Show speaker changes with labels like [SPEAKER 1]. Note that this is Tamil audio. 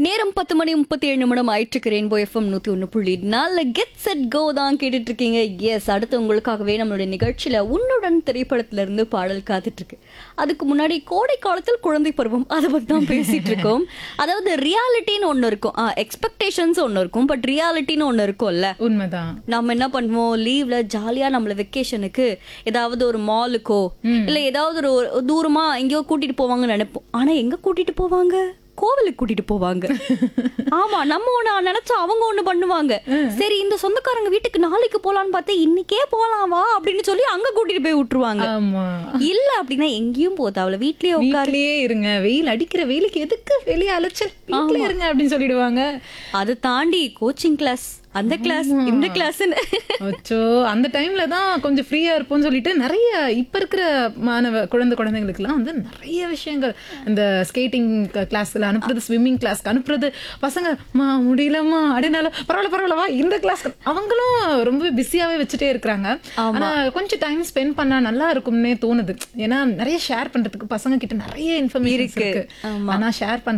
[SPEAKER 1] நேரம் பத்து மணி முப்பத்தி ஏழு நிமிடம் ஆயிட்டு ரெயின்போ எஃப்எம் நூத்தி ஒன்று புள்ளி நாலு கெட் செட் கோ தான் கேட்டுட்டு இருக்கீங்க எஸ் அடுத்து உங்களுக்காகவே நம்மளுடைய நிகழ்ச்சியில உன்னுடன் திரைப்படத்துல இருந்து பாடல் காத்துட்டு இருக்கு அதுக்கு முன்னாடி கோடை காலத்தில் குழந்தை பருவம் அதை பத்தி தான் பேசிட்டு இருக்கோம் அதாவது ரியாலிட்டின்னு ஒன்று இருக்கும் எக்ஸ்பெக்டேஷன்ஸ் ஒன்று இருக்கும் பட் ரியாலிட்டின்னு ஒன்று இருக்கும்ல
[SPEAKER 2] உண்மைதான்
[SPEAKER 1] நம்ம என்ன பண்ணுவோம் லீவ்ல ஜாலியா நம்மள வெக்கேஷனுக்கு ஏதாவது ஒரு மாலுக்கோ இல்ல ஏதாவது ஒரு ஒரு தூரமா எங்கேயோ கூட்டிட்டு போவாங்கன்னு நினைப்போம் ஆனா எங்க கூட்டிட்டு போவாங்க கோவிலுக்கு கூட்டிட்டு போவாங்க ஆமா நம்ம ஒண்ணு நினைச்சா அவங்க ஒண்ணு பண்ணுவாங்க சரி இந்த சொந்தக்காரங்க வீட்டுக்கு நாளைக்கு போலான்னு பார்த்தா இன்னைக்கே போலாம் வா அப்படின்னு சொல்லி அங்க கூட்டிட்டு போய் விட்டுருவாங்க
[SPEAKER 2] ஆமா
[SPEAKER 1] இல்ல அப்படின்னா எங்கேயும் போதா அவளை வீட்லயே உட்காரு
[SPEAKER 2] வீட்லயே இருங்க வெயில் அடிக்கிற வெயிலுக்கு எதுக்கு வெளியே அலைச்சல் வீட்லயே இருங்க அப்படின்னு சொல்லிடுவாங்க
[SPEAKER 1] அதை தாண்டி கோச்சிங் கிளாஸ் அந்த கிளாஸ் இந்த கிளாஸ்ன்னு
[SPEAKER 2] அச்சோ அந்த டைம்ல தான் கொஞ்சம் ஃப்ரீயா இருப்போம்னு சொல்லிட்டு நிறைய இப்ப இருக்கிற மாணவ குழந்தை குழந்தைங்களுக்குலாம் வந்து நிறைய விஷயங்கள் இந்த ஸ்கேட்டிங் கிளாஸ்ல அனுப்புறது ஸ்விம்மிங் கிளாஸ்க்கு அனுப்புறது பசங்க மா முடியலம்மா அப்படின்னால பரவாயில்ல பரவாயில்ல வா இந்த கிளாஸ் அவங்களும் ரொம்ப பிஸியாவே வச்சுட்டே இருக்கிறாங்க ஆனா கொஞ்சம் டைம் ஸ்பெண்ட் பண்ணா நல்லா இருக்கும்னே தோணுது ஏன்னா நிறைய ஷேர் பண்றதுக்கு பசங்க கிட்ட நிறைய இன்ஃபர்மேஷன் இருக்கு ஆனா ஷேர் பண்ற